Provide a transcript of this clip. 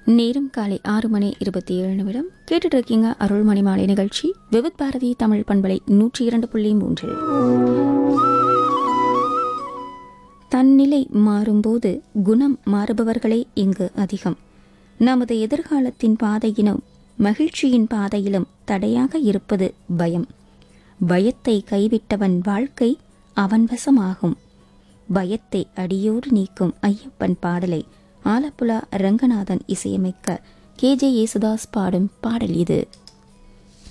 நேரம் காலை ஆறு மணி இருபத்தி ஏழு நிமிடம் கேட்டுட்டு இருக்கீங்க அருள்மணி மாலை நிகழ்ச்சி விவித் பாரதி தமிழ் பண்பலை நூற்றி இரண்டு புள்ளி மூன்று தன்னிலை மாறும்போது குணம் மாறுபவர்களே இங்கு அதிகம் நமது எதிர்காலத்தின் பாதையிலும் மகிழ்ச்சியின் பாதையிலும் தடையாக இருப்பது பயம் பயத்தை கைவிட்டவன் வாழ்க்கை அவன் வசமாகும் பயத்தை அடியோடு நீக்கும் ஐயப்பன் பாடலை ஆலப்புழா ரங்கநாதன் இசையமைக்க கே ஜே யேசுதாஸ் பாடும் பாடல் இது